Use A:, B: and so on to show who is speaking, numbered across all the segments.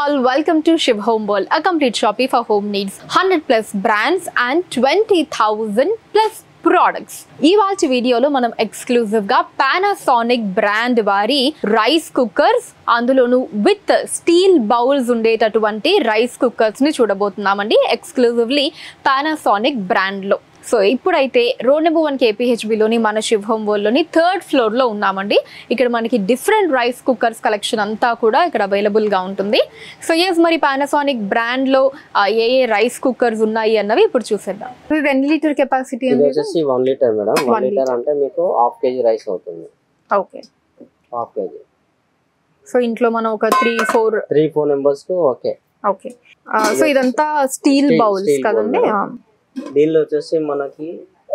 A: all, welcome to Shiv Home World, a complete shopping for home needs. 100 plus brands and 20,000 plus products ఇవాళ వీడియోలో మనం exclusive గా Panasonic brand వారి rice cookers అందులోను with steel bowls ఉండేటటువంటి rice cookers ని చూడబోతున్నామండి ఎక్స్క్లూజివ్లీ పానాసోనిక్ బ్రాండ్ లో సో ఇప్పుడైతే రోడ్ నెంబర్ వన్ కేపీహెచ్బిలోని మన శివ్ హోమ్ వరల్డ్లోని థర్డ్ ఫ్లోర్లో ఉన్నామండి ఇక్కడ మనకి డిఫరెంట్ రైస్ కుక్కర్స్ కలెక్షన్ అంతా కూడా ఇక్కడ అవైలబుల్గా ఉంటుంది సో ఎస్ మరి పానాసోనిక్ బ్రాండ్లో ఏ ఏ రైస్ కుక్కర్స్ ఉన్నాయి అన్నవి ఇప్పుడు చూసేద్దాం ఇది ఎన్ని లీటర్ కెపాసిటీ
B: ఇది
A: అండి
B: వచ్చేసి one litre madam
A: One
B: one litre అంటే మీకు హాఫ్ కేజీ రైస్ అవుతుంది
A: ఓకే
B: హాఫ్ కేజీ
A: సో ఇంట్లో మనం ఒక three four
B: three four members కు ఓకే
A: ఓకే సో ఇదంతా స్టీల్
B: Steel-
A: బౌల్స్
B: steel
A: కదండి
B: bowl.
A: ఆ,
B: దీనిలో వచ్చేసి మనకి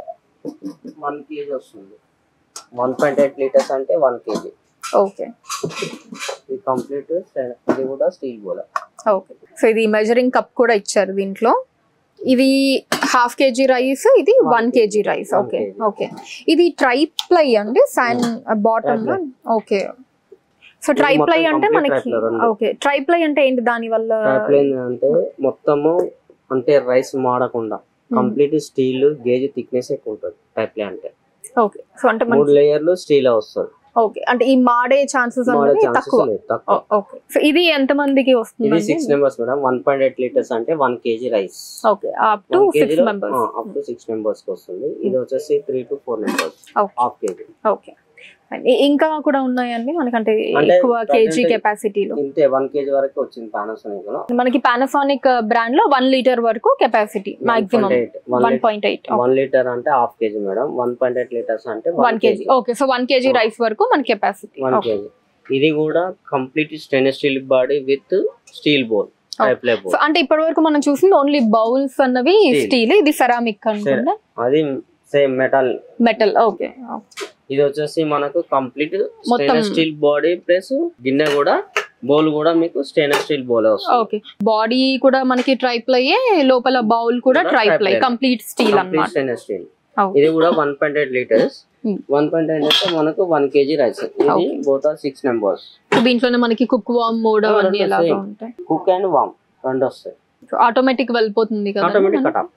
B: వన్ కేజీ వస్తుంది వన్ పాయింట్ ఎయిట్ లీటర్స్ అంటే వన్ కేజీ
A: ఓకే
B: ఇది కంప్లీట్ ఇది కూడా స్టీల్ బోల
A: ఓకే సో ఇది మెజరింగ్ కప్ కూడా ఇచ్చారు దీంట్లో ఇది హాఫ్ కేజీ రైస్ ఇది
B: One
A: one kg rice
B: One
A: okay
B: kg.
A: Okay ఇది ట్రై ప్లై అండి సాన్ బాటమ్
B: Tri-ply.
A: ఓకే సో
B: ఇది
A: ట్రై ప్లై
B: మొత్తం
A: అంటే
B: complete
A: మనకి
B: tri-ply రెండు.
A: ఓకే ట్రై ప్లై అంటే ఏంటి దాని వల్ల
B: పైప్లైన్ అంటే మొత్తము అంటే రైస్ మాడకుండా కంప్లీట్ స్టీల్ గేజ్ థిక్నెస్ ఎక్కువ ఉంటుంది పైప్లైన్ అంటే
A: ఓకే సో అంటే
B: మూడు
A: మనకి
B: లేయర్లు స్టీల్ వస్తుంది
A: ఓకే అంటే ఈ మాడే ఛాన్సెస్
B: మాడే
A: అనేది
B: ఛాన్సెస్
A: తక్కువ
B: లేదు తక్కువ
A: ఓకే సో ఇది ఎంత మందికి
B: ఇది
A: వస్తుంది
B: six members madam one point eight litres అంటే one kg rice
A: okay up to six members
B: up to six members కి వస్తుంది ఇది వచ్చేసి three to four members
A: Okay.
B: Half kg
A: okay ఇంకా కూడా ఉన్నాయండి మనకంటే
B: అంటే
A: ఎక్కువ కేజీ
B: present-
A: కెపాసిటీలో
B: ఇంతే వన్ కేజీ వరకు వచ్చింది పానాసోనిక్ లో
A: మనకి పానాసోనిక్ బ్రాండ్ లో వన్ లీటర్ వరకు capacity maximum one point eight
B: one litre అంటే half kg madam one point eight litres అంటే
A: one kg okay so one kg
B: Oh.
A: Rice వరకు మన కెపాసిటీ
B: వన్ కేజీ ఇది కూడా complete stainless steel body with steel bowl పైప్ లే
A: so
B: bowl
A: అంటే ఇప్పటి వరకు మనం చూసింది ఓన్లీ బౌల్స్ అన్నవి
B: Steel.
A: స్టీల్ ఇది సెరామిక్ అనుకుంటా
B: అది సేమ్ మెటల్
A: మెటల్ ఓకే
B: ఇది వచ్చేసి మనకు కంప్లీట్
A: మొత్తం-
B: స్టెయిన్లెస్ స్టీల్ బాడీ ప్లస్ గిన్నె కూడా బౌల్ కూడా మీకు స్టెయిన్లెస్ స్టీల్ బౌల్ వస్తుంది
A: ఓకే బాడీ కూడా మనకి ట్రైప్ల్ అయ్యే లోపల బౌల్ కూడా
B: కూడా
A: triply
B: tri-ply.
A: Complete steel
B: complete
A: అన్నమాట
B: స్టెయిన్లెస్ స్టీల్
A: Okay.
B: ఇది కూడా one point eight litres
A: Hmm.
B: One point eight అంటే మనకు వన్ కేజీ రైస్ ఇది
A: Okay.
B: Both are six members
A: so దీంట్లోనే మనకి కుక్ వామ్ మోడ్
B: Oh,
A: అవన్నీ
B: రెండు
A: ఎలాగా
B: same.
A: ఉంటాయి
B: కుక్ అండ్ వామ్ రెండు వస్తాయి
A: ఆటోమేటిక్ వెళ్ళిపోతుంది కదా
B: ఆటోమేటిక్ కట్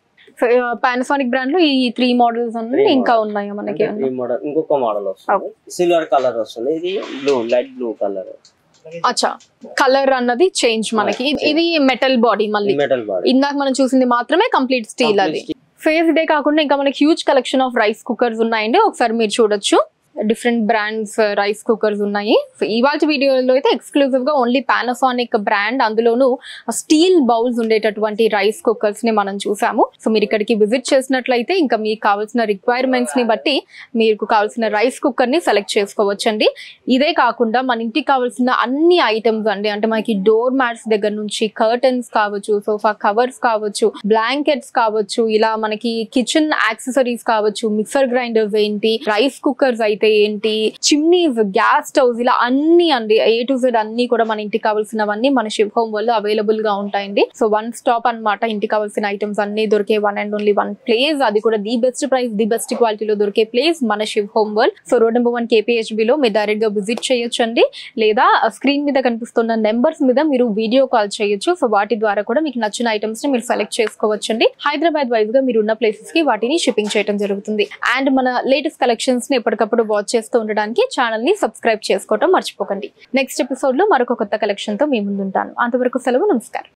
A: పానాసోనిక్ బ్రాండ్ లో ఈ త్రీ మోడల్స్ అన్ని
B: Three
A: ఇంకా
B: models.
A: ఉన్నాయా మనకి
B: త్రీ మోడల్ ఇంకొక మోడల్ వస్తుంది సిల్వర్ కలర్ వస్తుంది ఇది బ్లూ లైట్ బ్లూ కలర్
A: అచ్చా కలర్ అన్నది చేంజ్ మనకి ఇది- ఇది మెటల్ బాడీ మళ్ళీ
B: మెటల్ బాడీ
A: ఇందాక మనం చూసింది మాత్రమే కంప్లీట్ స్టీల్ అది ఫేస్ డే కాకుండా ఇంకా మనకి huge collection of rice cookers ఉన్నాయండి ఒకసారి మీరు చూడొచ్చు డిఫరెంట్ బ్రాండ్స్ రైస్ కుక్కర్స్ ఉన్నాయి సో ఇవాళ వీడియోలో అయితే ఎక్స్క్లూజివ్ గా ఓన్లీ పానాసోనిక్ బ్రాండ్ అందులోనూ స్టీల్ బౌల్స్ ఉండేటటువంటి రైస్ కుక్కర్స్ ని మనం చూసాము సో మీరు ఇక్కడికి విజిట్ చేసినట్లయితే ఇంకా మీకు కావాల్సిన రిక్వైర్మెంట్స్ ని బట్టి మీకు కావాల్సిన రైస్ కుక్కర్ ని సెలెక్ట్ చేసుకోవచ్చండి ఇదే కాకుండా మన ఇంటికి కావాల్సిన అన్ని ఐటమ్స్ అండి అంటే మనకి డోర్ మ్యాట్స్ దగ్గర నుంచి కర్టన్స్ కావచ్చు సోఫా కవర్స్ కావచ్చు బ్లాంకెట్స్ కావచ్చు ఇలా మనకి కిచెన్ యాక్సెసరీస్ కావచ్చు మిక్సర్ గ్రైండర్స్ ఏంటి రైస్ కుక్కర్స్ అయితే ఏంటి చిమ్నీస్ గ్యాస్ స్టవ్స్ ఇలా అన్ని అండి ఏ టు జెడ్ అన్ని కూడా మన ఇంటికి కావాల్సినవన్నీ మన శివ్ హోమ్ వల్ల అవైలబుల్ గా ఉంటాయండి సో వన్ స్టాప్ అన్నమాట ఇంటికి కావాల్సిన ఐటమ్స్ అన్ని దొరికే one and only one place అది కూడా the best price the best క్వాలిటీలో దొరికే ప్లేస్ మన Shiv home world so road number one KPHB లో మీరు డైరెక్ట్ గా విజిట్ చేయొచ్చండి లేదా స్క్రీన్ మీద కనిపిస్తున్న నెంబర్స్ మీద మీరు వీడియో కాల్ చేయొచ్చు సో వాటి ద్వారా కూడా మీకు నచ్చిన ఐటమ్స్ ని మీరు సెలెక్ట్ చేసుకోవచ్చండి హైదరాబాద్ వైజ్ గా మీరు ఉన్న ప్లేసెస్ కి వాటిని షిప్పింగ్ చేయడం జరుగుతుంది అండ్ మన లేటెస్ట్ కలెక్షన్స్ ని ఎప్పటికప్పుడు వాచ్ చేస్తూ ఉండడానికి ఛానల్ ని సబ్స్క్రైబ్ చేసుకోవడం మర్చిపోకండి నెక్స్ట్ ఎపిసోడ్ లో మరొక కొత్త కలెక్షన్ తో మీ ముందుంటాను అంతవరకు సెలవు నమస్కారం